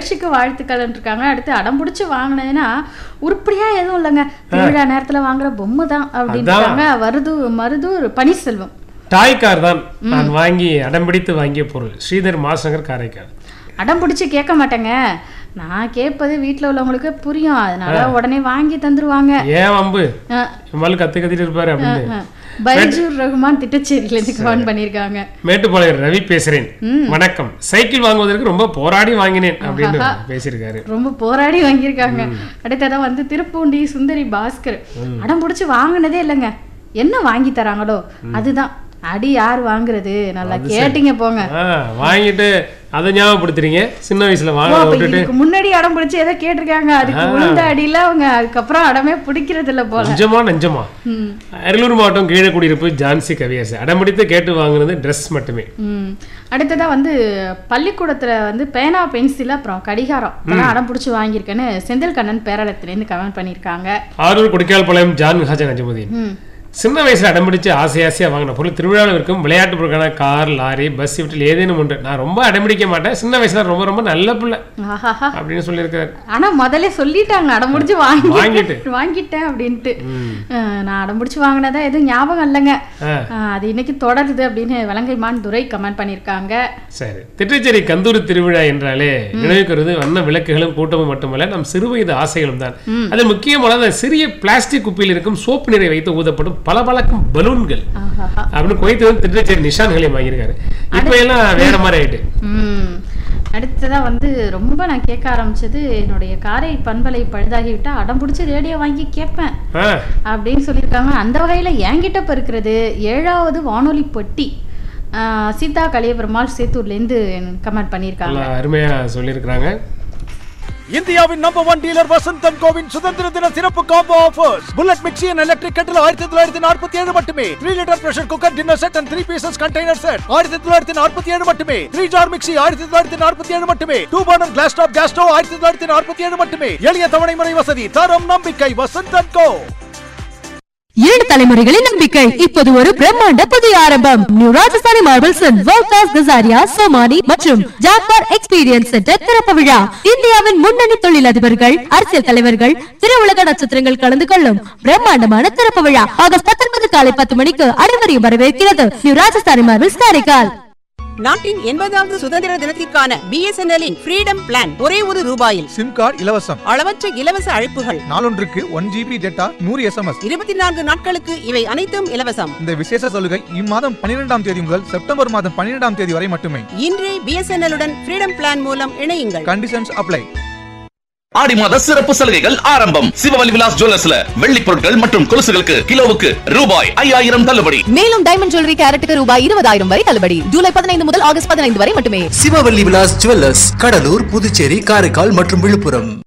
நிகழ்ச்சிக்கு வாழ்த்துக்கள் இருக்காங்க அடுத்து அடம் பிடிச்சி வாங்கினதுன்னா உருப்படியா எதுவும் இல்லைங்க திருவிழா நேரத்துல வாங்குற பொம்மை தான் அப்படின்றாங்க வருது மருதூர் பன்னீர்செல்வம் டாய் கார் தான் நான் வாங்கி அடம்பிடித்து வாங்கிய பொருள் ஸ்ரீதர் மாசங்கர் காரைக்கால் அடம் பிடிச்சி கேட்க மாட்டேங்க நான் கேட்பது வீட்ல உள்ளவங்களுக்கு புரியும் அதனால உடனே வாங்கி தந்துருவாங்க ஏன் வம்பு அஹ், எம்மாலும் கத்து கத்திட்டு இருப்பாரு அப்படின்னு அஹ். பைஜூர் ரகுமான் திட்டச்சேரியில இருந்து கமெண்ட் பண்ணியிருக்காங்க மேட்டுப்பாளையம் ரவி பேசுறேன் வணக்கம் சைக்கிள் வாங்குவதற்கு ரொம்ப போராடி வாங்கினேன் அப்படின்னு பேசியிருக்காரு ரொம்ப போராடி வாங்கியிருக்காங்க அடுத்ததான் வந்து திருப்பூண்டி சுந்தரி பாஸ்கர் அடம் பிடிச்சி வாங்கினதே இல்லைங்க என்ன வாங்கி தராங்களோ அதுதான் அடி யார் வாங்குறது நல்லா கேட்டீங்க போங்க ஆ, வாங்கிட்டு அதை ஞாபகப்படுத்துறீங்க சின்ன வயசுல ஓ, வாங்க அப்ப விட்டுட்டு இதுக்கு முன்னாடி அடம் பிடிச்சி ஏதோ கேட்டிருக்காங்க அதுக்கு உளுந்த அடியில அவங்க அதுக்கப்புறம் அடமே பிடிக்கிறது இல்ல போல நெஞ்சமா நெஞ்சமா ம். அரியலூர் மாவட்டம் கீழக்குடியிருப்பு ஜான்சி கவியரசு அடம்பிடித்து கேட்டு வாங்குனது ட்ரெஸ் மட்டுமே ம். அடுத்ததா வந்து பள்ளிக்கூடத்துல வந்து பேனா பென்சில் அப்புறம் கடிகாரம் இதெல்லாம் அடம் பிடிச்சி வாங்கியிருக்கேன்னு செந்தில் கண்ணன் பேரளத்துலேருந்து கமெண்ட் பண்ணியிருக்காங்க ஆரூர் கொடிக்கால்பாளையம் ஜான் ஹாஜன் நஜமுதீன் ம் சின்ன வயசுல அடம்பிடிச்சு ஆசை ஆசையா வாங்கின பொருள் திருவிழாவில் இருக்கும் விளையாட்டு பொருட்கான கார் லாரி பஸ் இவற்றில் ஏதேனும் உண்டு நான் ரொம்ப அடம்பிடிக்க மாட்டேன் சின்ன வயசுல ரொம்ப ரொம்ப நல்ல பிள்ளை ஆஹாஹா அப்படின்னு சொல்லியிருக்காரு ஆனா முதல்ல சொல்லிட்டாங்க அடம் முடிச்சு வாங்கி வாங்கிட்டு. வாங்கிட்டேன் அப்படின்ட்டு அஹ், நான் அடம் முடிச்சு வாங்கினதா எதுவும் ஞாபகம் இல்லைங்க ஆ. அஹ், அது இன்னைக்கு தொடருது அப்படின்னு வலங்கைமான் துரை கமெண்ட் பண்ணியிருக்காங்க சரி திட்டச்சேரி கந்தூரி திருவிழா என்றாலே நினைவுக்கு வருவது வண்ண விளக்குகளும் கூட்டமும் மட்டுமல்ல நம் சிறுவயது ஆசைகளும் தான் அதில் முக்கியமான அந்த சிறிய பிளாஸ்டிக் குப்பியில் இருக்கும் சோப்பு நீரை வைத்து ஊதப்படும் பளபளக்கும் பலூன்கள் ஆஹாஹா அப்படின்னு குவைத்து வந்து திட்டச்சேரி நிஷான் ஹலீம் வாங்கியிருக்காரு இப்போ எல்லாம் வேற மாதிரி ஆயிட்டு ம் அடுத்ததா வந்து ரொம்ப நான் கேட்க ஆரம்பிச்சது என்னுடைய காரை பண்பலை பழுதாகி விட்டா அடம் பிடிச்சி ரேடியோ வாங்கி கேட்பேன் ஆ அப்படின்னு சொல்லியிருக்காங்க அந்த வகையில் என்கிட்ட இப்போ இருக்கிறது ஏழாவது வானொலி பெட்டி ஆஹ் சீதா கலியபெருமாள் சேத்தூர்லேருந்து கமெண்ட் பண்ணியிருக்காங்க நல்லா அருமையா சொல்லியிருக்கிறாங்க இந்தியாவின் நம்பர் ஒன் டீலர் வசந்தன் கோவின் சுதந்திர தின சிறப்பு combo offers bullet mixie and electric kettle ஆயிரத்தி தொள்ளாயிரத்தி நாற்பத்தி ஏழு மட்டுமே three litre pressure cooker dinner set and three pieces container set ஆயிரத்தி தொள்ளாயிரத்தி நாற்பத்தி ஏழு மட்டுமே த்ரீ ஜார் மிக்சி ஆயிரத்தி தொள்ளாயிரத்தி நாற்பத்தி ஏழு மட்டுமே two burner glass top gas stove ஆயிரத்தி தொள்ளாயிரத்தி நாற்பத்தி ஏழு மட்டுமே எளிய தவணை முறை வசதி தரம் நம்பிக்கை வசந்தன் கோ இரண்டு தலைமுறைகளின் நம்பிக்கை இப்போது ஒரு பிரம்மாண்ட புதிய ஆரம்பம் new Rajasthani marbles world class Kajaria Somany மற்றும் ஜாக்வார் எக்ஸ்பீரியன்ஸ் சென்டர் திறப்பு விழா இந்தியாவின் முன்னணி தொழிலதிபர்கள் அரசியல் தலைவர்கள் திரையுலக நட்சத்திரங்கள் கலந்து கொள்ளும் பிரம்மாண்டமான திறப்பு விழா ஆகஸ்ட் பத்தொன்பது காலை பத்து மணிக்கு அனைவரையும் வரவேற்கிறது நியூ ராஜஸ்தானி மார்பிள்ஸ் காரைக்கால் நாட்டின் எண்பதாவது சுதந்திர தினத்திற்கான பிஎஸ்என்எல்லின் ஃப்ரீடம் பிளான் ஒரே ஒரு ரூபாயில் சிம் கார்டு இலவசம் அளவற்ற இலவச அழைப்புகள் நாளொன்றுக்கு ஒன் ஜிபி டேட்டா நூறு எஸ்எம்எஸ் இருபத்தி நான்கு நாட்களுக்கு இவை அனைத்தும் இலவசம் இந்த விசேஷ சலுகை இம்மாதம் பன்னிரெண்டாம் தேதி முதல் செப்டம்பர் மாதம் பன்னிரெண்டாம் தேதி வரை மட்டுமே இன்றே பிஎஸ்என்எல் உடன் ஃப்ரீடம் பிளான் மூலம் இணையுங்கள் கண்டிஷன்ஸ் அப்ளை ஆடி மாத சிறப்பு சலுகைகள் ஆரம்பம் சிவவலி விலாஸ் ஜுவல்லர்ஸ்ல வெள்ளி பொருட்கள் மற்றும் கொலுசுகளுக்கு கிலோவுக்கு ரூபாய் ஐயாயிரம் தள்ளுபடி மேலும் டைமண்ட் ஜுவல்லரி கேரட்டுக்கு ரூபாய் இருபதாயிரம் வரை தள்ளுபடி ஜூலை பதினைந்து முதல் ஆகஸ்ட் பதினைந்து வரை மட்டுமே சிவவல்லி விலாஸ் ஜுவல்லர்ஸ் கடலூர் புதுச்சேரி காரைக்கால் மற்றும் விழுப்புரம்